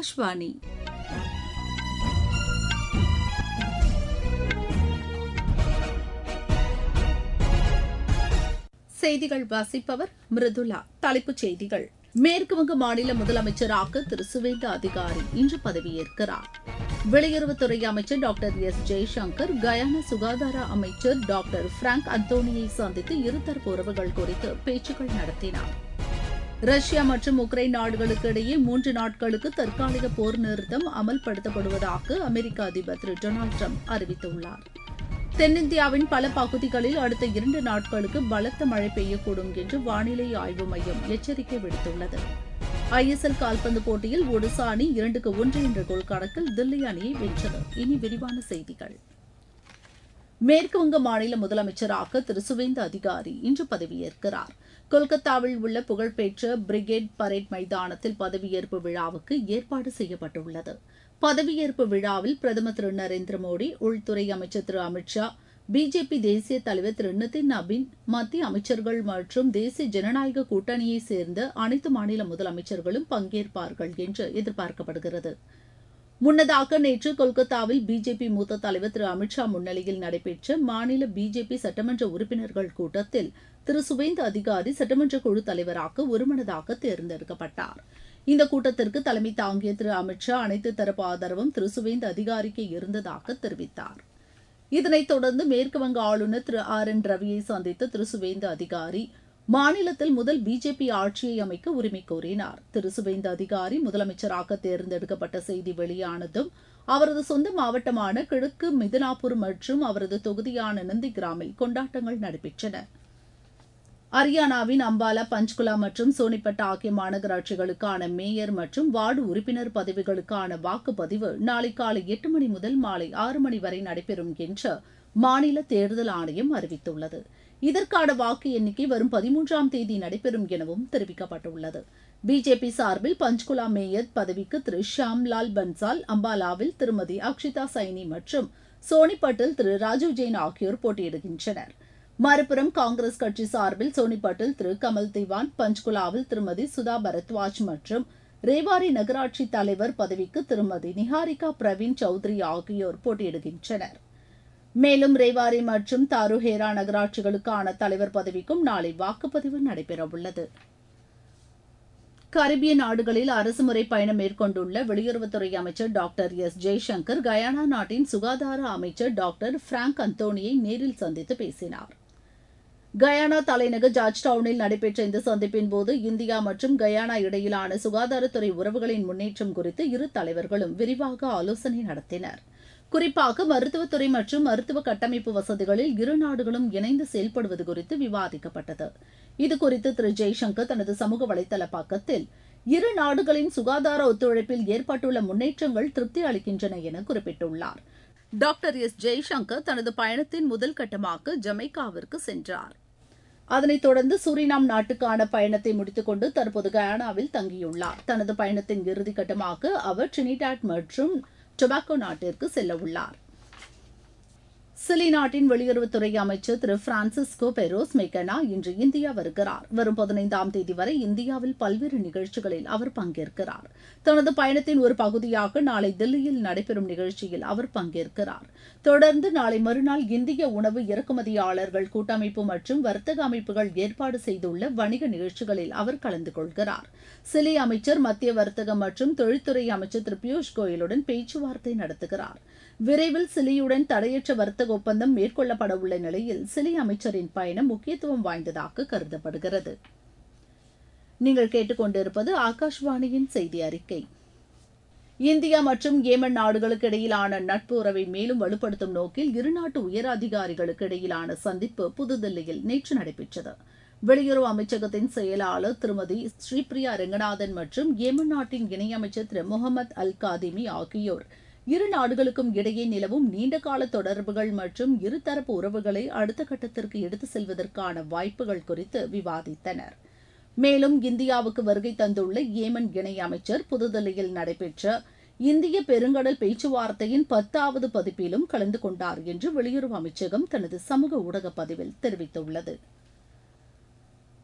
ஆகாஷ்வாணி செய்திகள் வாசிப்பவர் மிருதுலா தலைப்புச் செய்திகள் மேற்குவங்க மாநில முதலமைச்சராக திரு சுவேந்த அதிகாரி இன்று பதவியேற்கிறார் வெளியுறவுத்துறை அமைச்சர் டாக்டர் எஸ் ஜெய்சங்கர் கயானா சுகாதார அமைச்சர் டாக்டர் பிராங்க் அந்தோனியை சந்தித்து இருதரப்பு உறவுகள் குறித்து பேச்சுக்கள் நடத்தினார் ரஷ்யா மற்றும் உக்ரைன் நாடுகளுக்கு இடையே மூன்று நாட்களுக்கு தற்காலிக போர் நிறுத்தம் அமல்படுத்தப்படுவதாக அமெரிக்க அதிபர் திரு டொனால்டு ட்ரம்ப் அறிவித்துள்ளார் தென்னிந்தியாவின் பல பகுதிகளில் அடுத்த இரண்டு நாட்களுக்கு பலத்த மழை பெய்யக்கூடும் என்று வானிலை ஆய்வு மையம் எச்சரிக்கை விடுத்துள்ளது ஐஎஸ்எல் கால்பந்து போட்டியில் ஒடிசா அணி இரண்டுக்கு ஒன்று என்ற கோல் கணக்கில் தில்லி அணியை வென்றது இனி விரிவான செய்திகள் மேற்குவங்க மாநில முதலமைச்சராக திரு சுவேந்த அதிகாரி இன்று பதவியேற்கிறார் கொல்கத்தாவில் உள்ள புகழ்பெற்ற பிரிகேட் பரேட் மைதானத்தில் பதவியேற்பு விழாவுக்கு ஏற்பாடு செய்யப்பட்டுள்ளது பதவியேற்பு விழாவில் பிரதமர் திரு நரேந்திர மோடி உள்துறை அமைச்சர் திரு அமித் ஷா பிஜேபி தேசிய தலைவர் திரு நிதின் நபின் மத்திய அமைச்சர்கள் மற்றும் தேசிய ஜனநாயக கூட்டணியைச் சேர்ந்த அனைத்து மாநில முதலமைச்சர்களும் பங்கேற்பார்கள் என்று எதிர்பார்க்கப்படுகிறது முன்னதாக நேற்று கொல்கத்தாவில் பிஜேபி மூத்த தலைவர் திரு அமித் ஷா முன்னிலையில் நடைபெற்ற மாநில பிஜேபி சட்டமன்ற உறுப்பினர்கள் கூட்டத்தில் திரு சுவேந்த அதிகாரி சட்டமன்ற குழு தலைவராக ஒருமனதாக தேர்ந்தெடுக்கப்பட்டார் இந்த கூட்டத்திற்கு தலைமை தாங்கிய திரு அமித் ஷா அனைத்து தரப்பு ஆதரவும் திரு சுவேந்த அதிகாரிக்கு இருந்ததாக தெரிவித்தார் இதனைத் தொடர்ந்து மேற்குவங்க ஆளுநர் திரு ஆர் என் ரவியை சந்தித்த திரு சுவேந்த அதிகாரி மாநிலத்தில் முதல் பிஜேபி ஆட்சியை அமைக்க உரிமை கோரினார் திரு சுவேந்த அதிகாரி முதலமைச்சராக தேர்ந்தெடுக்கப்பட்ட செய்தி வெளியானதும் அவரது சொந்த மாவட்டமான கிழக்கு மிதினாபூர் மற்றும் அவரது தொகுதியான நந்திகிராமில் கொண்டாட்டங்கள் நடைபெற்றன ஹரியானாவின் அம்பாலா பஞ்ச்குலா மற்றும் சோனிபட் ஆகிய மாநகராட்சிகளுக்கான மேயர் மற்றும் வார்டு உறுப்பினர் பதவிகளுக்கான வாக்குப்பதிவு நாளை காலை எட்டு மணி முதல் மாலை ஆறு மணி வரை நடைபெறும் என்று மாநில தேர்தல் ஆணையம் அறிவித்துள்ளது இதற்கான வாக்கு எண்ணிக்கை வரும் பதிமூன்றாம் தேதி நடைபெறும் எனவும் தெரிவிக்கப்பட்டுள்ளது பிஜேபி சார்பில் பஞ்ச்குலா மேயர் பதவிக்கு திரு ஷியாம்லால் பன்சால் அம்பாலாவில் திருமதி அக்ஷிதா சைனி மற்றும் சோனிபட்டில் திரு ராஜீவ் ஜெயின் ஆகியோர் போட்டியிடுகின்றனர் மறுபுறம் காங்கிரஸ் கட்சி சார்பில் சோனிபட்டில் திரு கமல் திவான் பஞ்ச்குலாவில் திருமதி சுதா பரத்வாஜ் மற்றும் ரேவாரி நகராட்சி தலைவர் பதவிக்கு திருமதி நிஹாரிகா பிரவீன் சௌத்ரி ஆகியோர் போட்டியிடுகின்றனர் மேலும் ரேவாரி மற்றும் தாருஹேரா நகராட்சிகளுக்கான தலைவர் பதவிக்கும் நாளை வாக்குப்பதிவு நடைபெறவுள்ளது கரிபிய நாடுகளில் அரசுமுறை பயணம் மேற்கொண்டுள்ள வெளியுறவுத்துறை அமைச்சர் டாக்டர் எஸ் ஜெய்சங்கர் கயானா நாட்டின் சுகாதார அமைச்சர் டாக்டர் பிராங்க் அந்தோனியை நேரில் சந்தித்து பேசினார் கயானா தலைநகர் ஜார்ஜ் டவுனில் நடைபெற்ற இந்த சந்திப்பின் போது இந்தியா மற்றும் கயானா இடையிலான சுகாதாரத்துறை உறவுகளின் முன்னேற்றம் குறித்து இரு தலைவர்களும் விரிவாக ஆலோசனை நடத்தினர் குறிப்பாக மருத்துவத்துறை மற்றும் மருத்துவ கட்டமைப்பு வசதிகளில் இரு நாடுகளும் இணைந்து செயல்படுவது குறித்து விவாதிக்கப்பட்டது இதுகுறித்து திரு ஜெய்சங்கர் தனது சமூக வலைதள பக்கத்தில் இரு நாடுகளின் சுகாதார ஒத்துழைப்பில் ஏற்பட்டுள்ள முன்னேற்றங்கள் திருப்தி அளிக்கின்றன என குறிப்பிட்டுள்ளார் டாக்டர் எஸ் ஜெய்சங்கர் தனது பயணத்தின் முதல் கட்டமாக ஜமைக்காவிற்கு சென்றார் அதனைத் தொடர்ந்து சூரினாம் நாட்டுக்கான பயணத்தை முடித்துக்கொண்டு தற்போது கயானாவில் தங்கியுள்ளார் தனது பயணத்தின் இறுதிக்கட்டமாக அவர் ட்ரினிடாட் மற்றும் டொபாக்கோ நாட்டிற்கு செல்ல உள்ளார் சிலி நாட்டின் வெளியுறவுத்துறை அமைச்சர் திரு பிரான்சிஸ்கோ பெரோஸ் மெக்கனா இன்று இந்தியா வருகிறார் வரும் பதினைந்தாம் தேதி வரை இந்தியாவில் பல்வேறு நிகழ்ச்சிகளில் அவர் பங்கேற்கிறார் தனது பயணத்தின் ஒரு பகுதியாக நாளை தில்லியில் நடைபெறும் நிகழ்ச்சியில் அவர் பங்கேற்கிறார் தொடர்ந்து நாளை மறுநாள் இந்திய உணவு இறக்குமதியாளர்கள் கூட்டமைப்பு மற்றும் வர்த்தக அமைப்புகள் ஏற்பாடு செய்துள்ள வணிக நிகழ்ச்சிகளில் அவர் கலந்து கொள்கிறார் சிலி அமைச்சர் மத்திய வர்த்தக மற்றும் தொழில்துறை அமைச்சர் திரு பியூஷ் கோயலுடன் பேச்சுவார்த்தை நடத்துகிறார் விரைவில் சிலியுடன் தடையற்ற வர்த்தக ஒப்பந்தம் மேற்கொள்ளப்பட உள்ள நிலையில் சிலி அமைச்சரின் பயணம் முக்கியத்துவம் வாய்ந்ததாக கருதப்படுகிறது நீங்கள் கேட்டுக்கொண்டிருப்பது ஆகாஷ்வாணியின் செய்தி அறிக்கை இந்தியா மற்றும் ஏமன் நாடுகளுக்கு இடையிலான நட்பு உறவை மேலும் வலுப்படுத்தும் நோக்கில் இருநாட்டு உயர் அதிகாரிகளுக்கு இடையிலான சந்திப்பு புதுதில்லியில் நேற்று நடைபெற்றது வெளியுறவு அமைச்சகத்தின் செயலாளர் திருமதி ஸ்ரீபிரியா ரெங்கநாதன் மற்றும் ஏமன் நாட்டின் இணையமைச்சர் திரு முகமது அல் காதிமி ஆகியோர் இரு நாடுகளுக்கும் இடையே நிலவும் நீண்டகால தொடர்புகள் மற்றும் இருதரப்பு உறவுகளை அடுத்த கட்டத்திற்கு எடுத்து செல்வதற்கான வாய்ப்புகள் குறித்து விவாதித்தனர் மேலும் இந்தியாவுக்கு வருகை தந்துள்ள ஏமன் இணை அமைச்சர் புதுதில்லியில் நடைபெற்ற இந்திய பெருங்கடல் பேச்சுவார்த்தையின் பத்தாவது பதிப்பிலும் கலந்து கொண்டார் என்று வெளியுறவு அமைச்சகம் தனது சமூக ஊடக பதிவில் தெரிவித்துள்ளது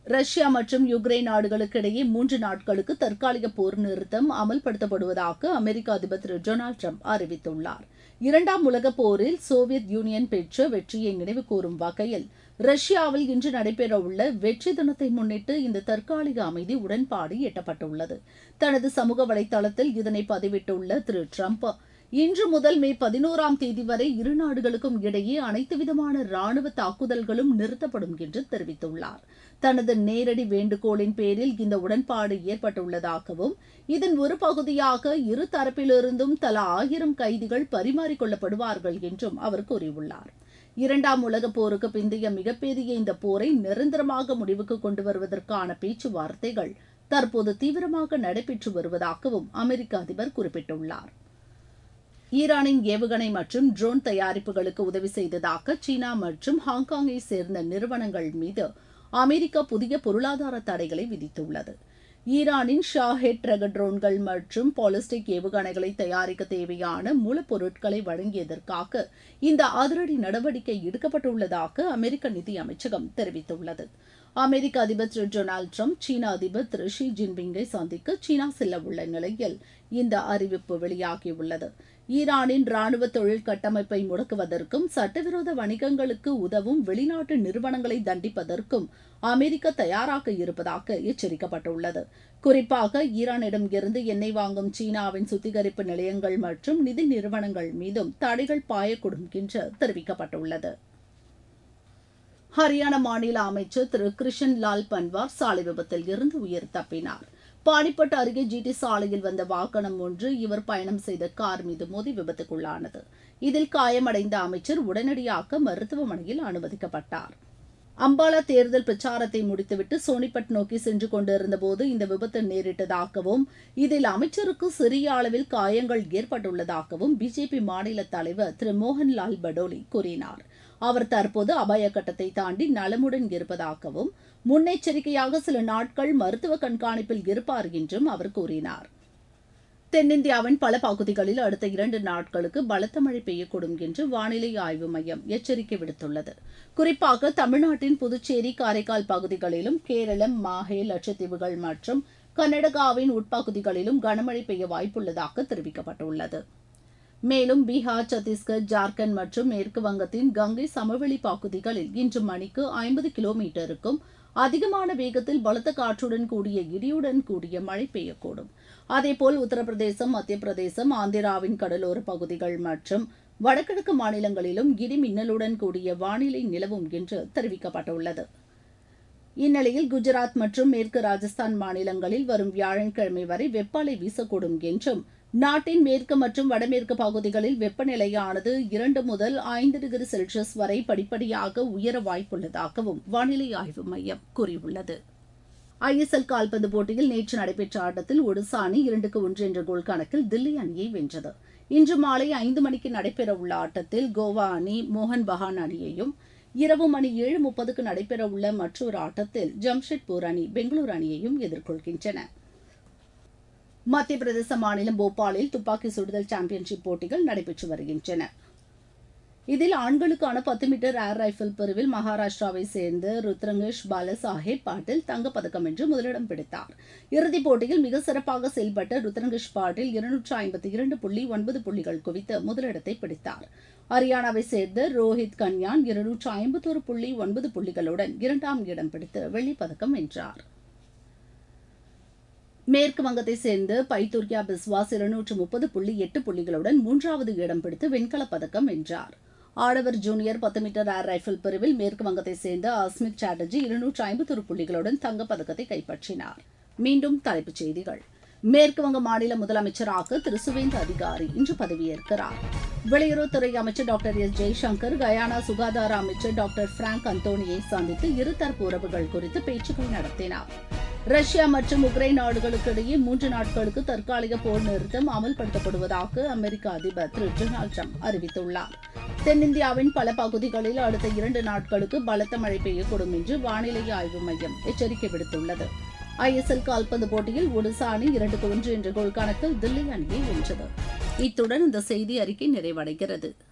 ரஷ்யா மற்றும் யுக்ரைன் நாடுகளுக்கு இடையே மூன்று நாட்களுக்கு தற்காலிக போர் நிறுத்தம் அமல்படுத்தப்படுவதாக அமெரிக்க அதிபர் திரு டொனால்டு ட்ரம்ப் அறிவித்துள்ளார் இரண்டாம் உலகப் போரில் சோவியத் யூனியன் பெற்ற வெற்றியை நினைவு கூறும் வகையில் ரஷ்யாவில் இன்று நடைபெறவுள்ள வெற்றி தினத்தை முன்னிட்டு இந்த தற்காலிக அமைதி உடன்பாடு எட்டப்பட்டுள்ளது தனது சமூக வலைதளத்தில் இதனை பதிவிட்டுள்ள திரு ட்ரம்ப் இன்று முதல் மே பதினோராம் தேதி வரை இரு நாடுகளுக்கும் இடையே அனைத்து விதமான ராணுவ தாக்குதல்களும் நிறுத்தப்படும் என்று தெரிவித்துள்ளார் தனது நேரடி வேண்டுகோளின் பேரில் இந்த உடன்பாடு ஏற்பட்டுள்ளதாகவும் இதன் ஒரு பகுதியாக இரு தரப்பிலிருந்தும் தலா ஆயிரம் கைதிகள் பரிமாறிக்கொள்ளப்படுவார்கள் என்றும் அவர் கூறியுள்ளார் இரண்டாம் உலகப் போருக்கு பிந்தைய மிகப்பெரிய இந்த போரை நிரந்தரமாக முடிவுக்கு கொண்டு வருவதற்கான பேச்சுவார்த்தைகள் தற்போது தீவிரமாக நடைபெற்று வருவதாகவும் அமெரிக்க அதிபர் குறிப்பிட்டுள்ளார் ஈரானின் ஏவுகணை மற்றும் ட்ரோன் தயாரிப்புகளுக்கு உதவி செய்ததாக சீனா மற்றும் ஹாங்காங்கை சேர்ந்த நிறுவனங்கள் மீது அமெரிக்கா புதிய பொருளாதார தடைகளை விதித்துள்ளது ஈரானின் ஷாஹெட் ரக ட்ரோன்கள் மற்றும் பாலிஸ்டிக் ஏவுகணைகளை தயாரிக்க தேவையான மூலப்பொருட்களை வழங்கியதற்காக இந்த அதிரடி நடவடிக்கை எடுக்கப்பட்டுள்ளதாக அமெரிக்க நிதி அமைச்சகம் தெரிவித்துள்ளது அமெரிக்க அதிபர் திரு டொனால்டு ட்ரம்ப் சீன அதிபர் திரு ஷி ஜின்பிங்கை சந்திக்க சீனா செல்ல உள்ள நிலையில் இந்த அறிவிப்பு வெளியாகியுள்ளது ஈரானின் ராணுவ தொழில் கட்டமைப்பை முடக்குவதற்கும் சட்டவிரோத வணிகங்களுக்கு உதவும் வெளிநாட்டு நிறுவனங்களை தண்டிப்பதற்கும் அமெரிக்கா தயாராக இருப்பதாக எச்சரிக்கப்பட்டுள்ளது குறிப்பாக ஈரானிடம் இருந்து எண்ணெய் வாங்கும் சீனாவின் சுத்திகரிப்பு நிலையங்கள் மற்றும் நிதி நிறுவனங்கள் மீதும் தடைகள் பாயக்கூடும் என்று தெரிவிக்கப்பட்டுள்ளது ஹரியானா மாநில அமைச்சர் திரு கிருஷன் லால் பன்வார் சாலை விபத்தில் இருந்து உயிர் தப்பினார் பாணிப்பட்டு அருகே ஜிடி சாலையில் வந்த வாகனம் ஒன்று இவர் பயணம் செய்த கார் மீது மோதி விபத்துக்குள்ளானது இதில் காயமடைந்த அமைச்சர் உடனடியாக மருத்துவமனையில் அனுமதிக்கப்பட்டார் அம்பாலா தேர்தல் பிரச்சாரத்தை முடித்துவிட்டு சோனிபட் நோக்கி சென்று கொண்டிருந்தபோது இந்த விபத்து நேரிட்டதாகவும் இதில் அமைச்சருக்கு சிறிய அளவில் காயங்கள் ஏற்பட்டுள்ளதாகவும் பிஜேபி மாநில தலைவர் திரு மோகன்லால் படோலி கூறினார் அவர் தற்போது அபாய கட்டத்தை தாண்டி நலமுடன் இருப்பதாகவும் முன்னெச்சரிக்கையாக சில நாட்கள் மருத்துவ கண்காணிப்பில் இருப்பார் என்றும் அவர் கூறினார் தென்னிந்தியாவின் பல பகுதிகளில் அடுத்த இரண்டு நாட்களுக்கு பலத்த மழை பெய்யக்கூடும் என்று வானிலை ஆய்வு மையம் எச்சரிக்கை விடுத்துள்ளது குறிப்பாக தமிழ்நாட்டின் புதுச்சேரி காரைக்கால் பகுதிகளிலும் கேரளம் மாஹே லட்சத்தீவுகள் மற்றும் கர்நாடகாவின் உட்பகுதிகளிலும் கனமழை பெய்ய வாய்ப்புள்ளதாக தெரிவிக்கப்பட்டுள்ளது மேலும் பீகார் சத்தீஸ்கர் ஜார்க்கண்ட் மற்றும் மேற்கு வங்கத்தின் கங்கை சமவெளி பகுதிகளில் இன்று மணிக்கு ஐம்பது கிலோமீட்டருக்கும் அதிகமான வேகத்தில் பலத்த காற்றுடன் கூடிய இடியுடன் கூடிய மழை பெய்யக்கூடும் அதேபோல் உத்தரப்பிரதேசம் மத்திய பிரதேசம் ஆந்திராவின் கடலோர பகுதிகள் மற்றும் வடகிழக்கு மாநிலங்களிலும் இடி மின்னலுடன் கூடிய வானிலை நிலவும் என்று தெரிவிக்கப்பட்டுள்ளது இந்நிலையில் குஜராத் மற்றும் மேற்கு ராஜஸ்தான் மாநிலங்களில் வரும் வியாழக்கிழமை வரை வெப்பாலை வீசக்கூடும் என்றும் நாட்டின் மேற்கு மற்றும் வடமேற்கு பகுதிகளில் வெப்பநிலையானது இரண்டு முதல் ஐந்து டிகிரி செல்சியஸ் வரை படிப்படியாக உயர வாய்ப்புள்ளதாகவும் வானிலை ஆய்வு மையம் கூறியுள்ளது ஐஎஸ்எல் கால்பந்து போட்டியில் நேற்று நடைபெற்ற ஆட்டத்தில் ஒடிசா அணி இரண்டுக்கு ஒன்று என்ற கோல் கணக்கில் தில்லி அணியை வென்றது இன்று மாலை ஐந்து மணிக்கு நடைபெறவுள்ள ஆட்டத்தில் கோவா அணி மோகன் பகான் அணியையும் இரவு மணி ஏழு முப்பதுக்கு நடைபெறவுள்ள மற்றொரு ஆட்டத்தில் ஜம்ஷெட்பூர் அணி பெங்களூரு அணியையும் எதிர்கொள்கின்றன மத்திய பிரதேச மாநிலம் போபாலில் துப்பாக்கி சுடுதல் சாம்பியன்ஷிப் போட்டிகள் நடைபெற்று வருகின்றன இதில் ஆண்களுக்கான பத்து மீட்டர் ஏர் ரைபிள் பிரிவில் மகாராஷ்டிராவை சேர்ந்த ருத்ரங்கேஷ் பாலசாஹேப் பாட்டில் தங்கப்பதக்கம் வென்று முதலிடம் பிடித்தார் இறுதிப் போட்டியில் மிக சிறப்பாக செயல்பட்ட ருத்ரங்கேஷ் பாட்டில் இருநூற்று ஐம்பத்தி இரண்டு புள்ளி ஒன்பது புள்ளிகள் குவித்து முதலிடத்தை பிடித்தார் ஹரியானாவை சேர்ந்த ரோஹித் கன்யான் இருநூற்று ஐம்பத்தோரு புள்ளி ஒன்பது புள்ளிகளுடன் இரண்டாம் இடம் பிடித்து வெள்ளிப்பதக்கம் வென்றார் மேற்கு வங்கத்தை சேர்ந்த பைத்தூர்யா பிஸ்வாஸ் இருநூற்று முப்பது புள்ளி எட்டு புள்ளிகளுடன் மூன்றாவது இடம் பிடித்து வெண்கலப் பதக்கம் வென்றார் ஆடவர் ஜூனியர் பத்து மீட்டர் ஏர் ரைபிள் பிரிவில் மேற்கு வங்கத்தை சேர்ந்த அஸ்மித் சாட்டர்ஜி இருநூற்று ஐம்பத்தொரு புள்ளிகளுடன் தங்கப்பதக்கத்தை கைப்பற்றினார் மீண்டும் தலைப்புச் செய்திகள் மேற்கு வங்க மாநில முதலமைச்சராக திரு சுவேந்த அதிகாரி இன்று பதவியேற்கிறார் வெளியுறவுத்துறை அமைச்சர் டாக்டர் எஸ் ஜெய்சங்கர் கயானா சுகாதார அமைச்சர் டாக்டர் பிராங்க் அந்தோனியை சந்தித்து இருதரப்பு உறவுகள் குறித்து பேச்சுக்கள் நடத்தினார் ரஷ்யா மற்றும் உக்ரைன் நாடுகளுக்கு இடையே மூன்று நாட்களுக்கு தற்காலிக போர் நிறுத்தம் அமல்படுத்தப்படுவதாக அமெரிக்க அதிபர் திரு டொனால்டு ட்ரம்ப் அறிவித்துள்ளார் தென்னிந்தியாவின் பல பகுதிகளில் அடுத்த இரண்டு நாட்களுக்கு பலத்த மழை பெய்யக்கூடும் என்று வானிலை ஆய்வு மையம் எச்சரிக்கை விடுத்துள்ளது ஐஎஸ்எல் கால்பந்து போட்டியில் ஒடிசா அணி இரண்டுக்கு ஒன்று என்ற கோல் கணக்கில் தில்லி அணியை வென்றது இத்துடன் இந்த செய்தி அறிக்கை நிறைவடைகிறது